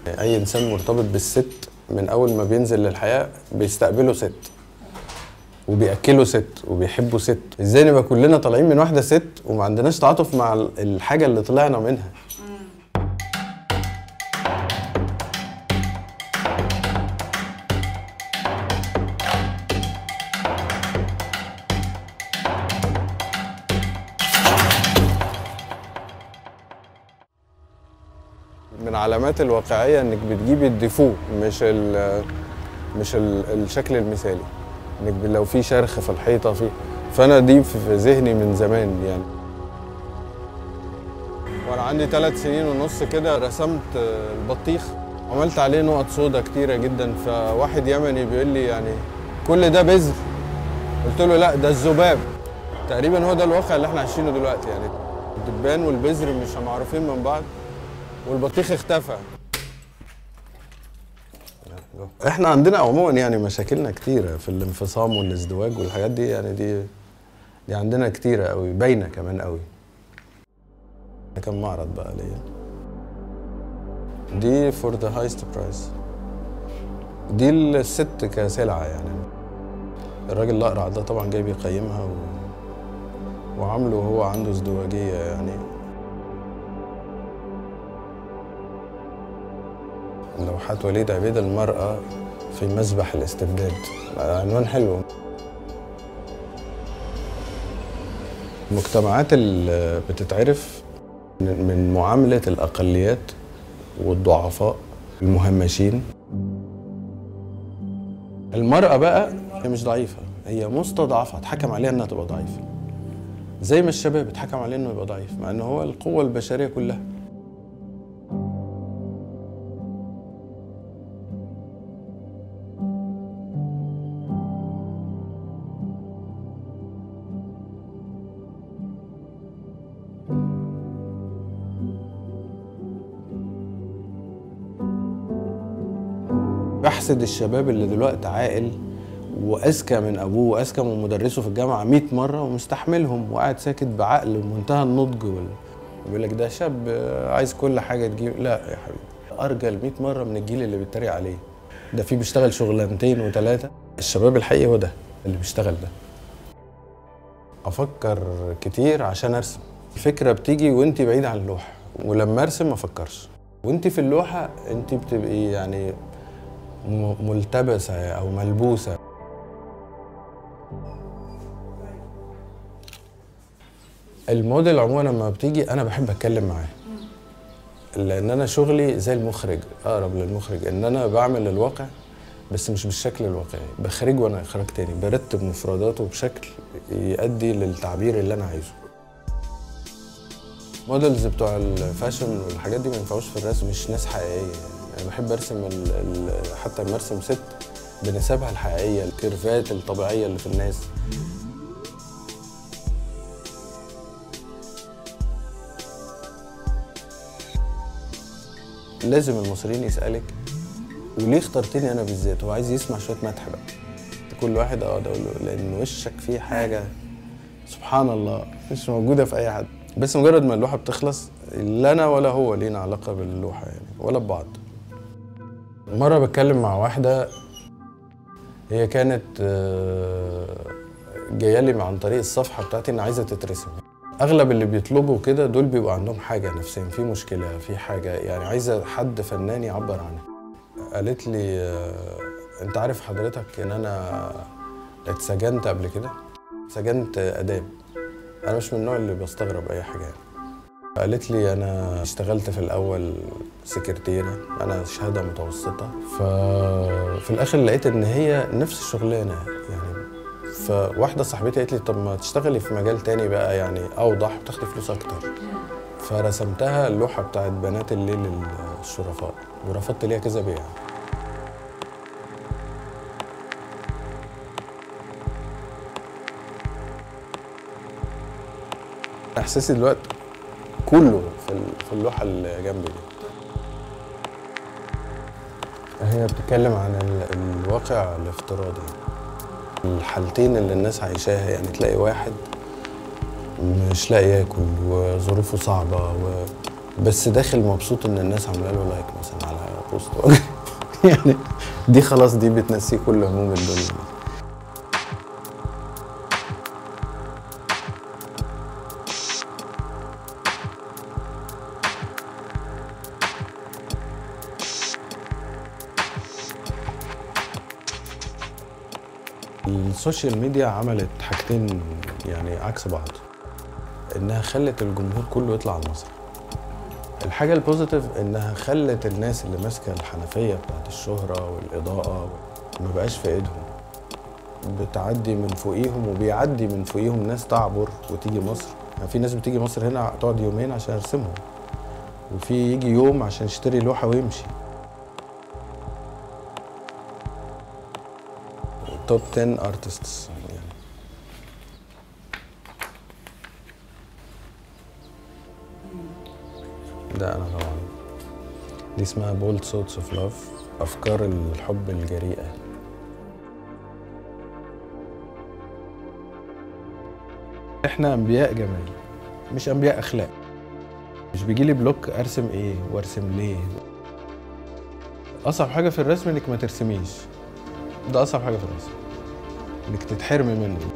اي انسان مرتبط بالست من اول ما بينزل للحياه بيستقبله ست وبياكلوا ست وبيحبوا ست ازاي نبقى كلنا طالعين من واحده ست وما عندناش تعاطف مع ال- الحاجه اللي طلعنا منها من علامات الواقعيه انك بتجيبي الديفو مش ال مش ال الشكل المثالي انك لو في شرخ في الحيطه في فانا دي في ذهني من زمان يعني وانا عندي ثلاث سنين ونص كده رسمت البطيخ عملت عليه نقط سودا كتيره جدا فواحد يمني بيقول لي يعني كل ده بذر قلت له لا ده الذباب تقريبا هو ده الواقع اللي احنا عايشينه دلوقتي يعني الدبان والبذر مش معروفين من بعض والبطيخ اختفى احنا عندنا عموما يعني مشاكلنا كتيره في الانفصام والازدواج والحاجات دي يعني دي دي عندنا كتيره قوي باينه كمان قوي ده كان معرض بقى ليا دي فور ذا هايست برايس دي الست كسلعه يعني الراجل الاقرع ده طبعا جاي بيقيمها و... وعامله وهو عنده ازدواجيه يعني لوحات وليد عبيد المرأة في مسبح الاستبداد عنوان حلو المجتمعات اللي بتتعرف من معاملة الأقليات والضعفاء المهمشين المرأة بقى هي مش ضعيفة هي مستضعفة اتحكم عليها انها تبقى ضعيفة زي ما الشباب اتحكم عليه انه يبقى ضعيف مع ان هو القوة البشرية كلها بحسد الشباب اللي دلوقتي عاقل واذكى من ابوه واذكى من مدرسه في الجامعه 100 مره ومستحملهم وقاعد ساكت بعقل ومنتهى النضج وال... بيقول لك ده شاب عايز كل حاجه تجيب لا يا حبيبي ارجل 100 مره من الجيل اللي بيتريق عليه ده في بيشتغل شغلانتين وثلاثه الشباب الحقيقي هو ده اللي بيشتغل ده افكر كتير عشان ارسم الفكره بتيجي وانت بعيد عن اللوحه ولما ارسم ما افكرش وانت في اللوحه انت بتبقي يعني م- ملتبسه او ملبوسه الموديل عموما لما بتيجي انا بحب اتكلم معاه لان انا شغلي زي المخرج اقرب للمخرج ان انا بعمل الواقع بس مش بالشكل الواقعي بخرجه وانا اخراج تاني برتب مفرداته بشكل يؤدي للتعبير اللي انا عايزه موديلز بتوع الفاشن والحاجات دي ما ينفعوش في الرسم مش ناس حقيقيه يعني انا بحب ارسم ال ال حتى لما ارسم ست بنسبها الحقيقيه الكيرفات الطبيعيه اللي في الناس لازم المصريين يسالك وليه اخترتني انا بالذات هو عايز يسمع شويه مدح بقى كل واحد اقعد اقول له لان وشك فيه حاجه سبحان الله مش موجوده في اي حد بس مجرد ما اللوحه بتخلص لا انا ولا هو لينا علاقه باللوحه يعني ولا ببعض مره بتكلم مع واحده هي كانت آه، جايه لي عن طريق الصفحه بتاعتي ان عايزه تترسم اغلب اللي بيطلبوا كده دول بيبقوا عندهم حاجه نفسيا في مشكله في حاجه يعني عايزه حد فنان يعبر عنها قالت لي آه، انت عارف حضرتك ان انا اتسجنت قبل كده سجنت اداب انا مش من النوع اللي بستغرب اي حاجه يعني. قالت لي انا اشتغلت في الاول سكرتيره انا شهاده متوسطه ففي الاخر لقيت ان هي نفس الشغلانه يعني فواحده صاحبتي قالت لي طب ما تشتغلي في مجال تاني بقى يعني اوضح وتاخدي فلوس اكتر فرسمتها اللوحه بتاعت بنات الليل الشرفاء ورفضت ليها كذا بيع احساسي دلوقتي كله في ال- في اللوحه اللي جنبي دي هي بتتكلم عن ال- الواقع الافتراضي الحالتين اللي الناس عايشاها يعني تلاقي واحد مش لاقي ياكل وظروفه صعبه و... بس داخل مبسوط ان الناس عامله له لايك مثلا على بوست واجري يعني دي خلاص دي بتنسيه كل هموم الدنيا السوشيال ميديا عملت حاجتين يعني عكس بعض انها خلت الجمهور كله يطلع على المسرح الحاجة البوزيتيف انها خلت الناس اللي ماسكة الحنفية بتاعت الشهرة والإضاءة ما بقاش في ايدهم بتعدي من فوقيهم وبيعدي من فوقيهم ناس تعبر وتيجي مصر يعني في ناس بتيجي مصر هنا تقعد يومين عشان يرسمهم وفي يجي يوم عشان يشتري لوحة ويمشي توب 10 ارتستس يعني ده انا طبعا دي اسمها بولد صوتس اوف لاف افكار الحب الجريئه احنا انبياء جمال مش انبياء اخلاق مش بيجيلي بلوك ارسم ايه وارسم ليه اصعب حاجه في الرسم انك ما ترسميش ده اصعب حاجه في الرسم انك تتحرمي منه